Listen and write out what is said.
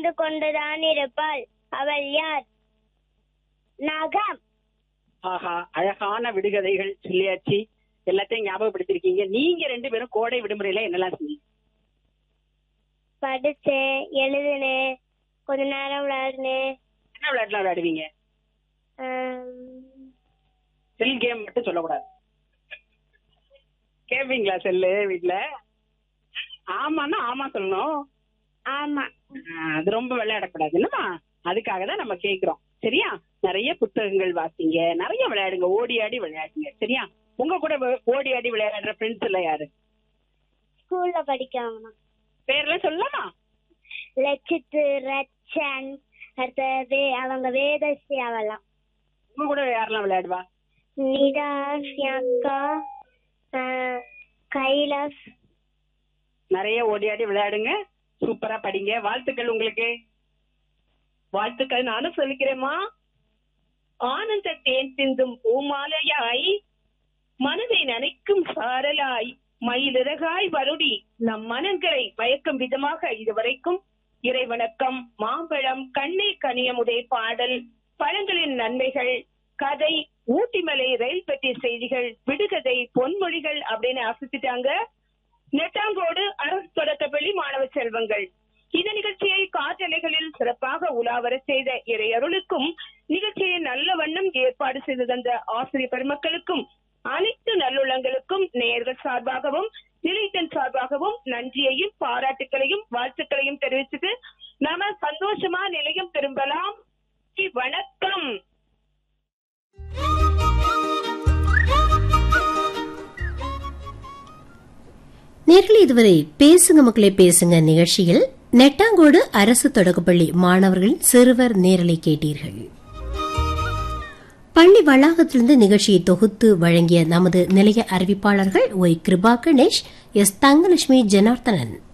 இருந்து கொண்டுதான் இருப்பாள் அவள் யார் நகம் ஆஹா அழகான விடுகதைகள் சொல்லியாச்சு எல்லாத்தையும் ஞாபகப்படுத்திருக்கீங்க நீங்க ரெண்டு பேரும் கோடை விடுமுறையில என்னெல்லாம் செஞ்சீங்க படிச்சேன் எழுதினேன் கொஞ்ச நேரம் விளையாடினேன் என்ன விளையாட்டுலாம் விளையாடுவீங்க ஆம், செல் கேம் மட்டும் சொல்லக்கூடாது கேப்பீங்களா செல்லு வீட்ல ஆமான்னா ஆமா சொல்லணும் ஆமா ஆஹ் அது ரொம்ப விளையாடக்கூடாது என்னமா அதுக்காக தான் நம்ம கேக்குறோம் சரியா நிறைய புத்தகங்கள் வாசிங்க நிறைய விளையாடுங்க ஓடி ஆடி விளையாடுங்க சரியா உங்க கூட வ- ஓடி ஆடி விளையாடுற ஃப்ரெண்ட்ஸ் எல்லாம் யாரு ஸ்கூல்ல படிக்கவங்க பேர்லாம் சொல்லலாமா லட்சித்து ரச்சன் அடுத்த வே அவங்க வேதஸ்ரீ அவெல்லாம் உங்க கூட யாரெல்லாம் விளையாடுவா நிதா அக்கா ஆஹ், கைலாஸ் நிறைய ஓடி ஆடி விளையாடுங்க சூப்பரா படிங்க வாழ்த்துக்கள் உங்களுக்கு வாழ்த்துக்கள் நானும் சொல்லிக்கிறேம்மா ஆனந்த தேன் சிந்தும் பூமாலையாய் மனதை நனைக்கும் சாரலாய் மயிலிறகாய் வருடி நம் மனங்களை மயக்கும் விதமாக இதுவரைக்கும் இறைவணக்கம் மாம்பழம் கண்ணீர் கனியமுதை பாடல் பழங்களின் நன்மைகள் கதை ஊட்டிமலை ரயில் பெட்டி செய்திகள் விடுகதை பொன்மொழிகள் அப்படின்னு அசத்திட்டாங்க நெட்டாங்கோடு அரசு தொடக்கப்பள்ளி மாணவ செல்வங்கள் இந்த நிகழ்ச்சியை காற்றலைகளில் சிறப்பாக உலாவர செய்த இறையருளுக்கும் நிகழ்ச்சியை நல்ல வண்ணம் ஏற்பாடு செய்து தந்த ஆசிரியர் பெருமக்களுக்கும் அனைத்து நல்லுள்ளங்களுக்கும் நேயர்கள் சார்பாகவும் நிலையத்தின் சார்பாகவும் நன்றியையும் பாராட்டுக்களையும் வாழ்த்துக்களையும் தெரிவிச்சுட்டு நாம சந்தோஷமா நிலையம் திரும்பலாம் வணக்கம் நேரில் இதுவரை பேசுங்க மக்களே பேசுங்க நிகழ்ச்சியில் நெட்டாங்கோடு அரசு தொடக்கப்பள்ளி மாணவர்களின் சிறுவர் நேரலை கேட்டீர்கள் பள்ளி வளாகத்திலிருந்து நிகழ்ச்சியை தொகுத்து வழங்கிய நமது நிலைய அறிவிப்பாளர்கள் ஒய் கிருபா கணேஷ் எஸ் தங்கலட்சுமி ஜனார்த்தனன்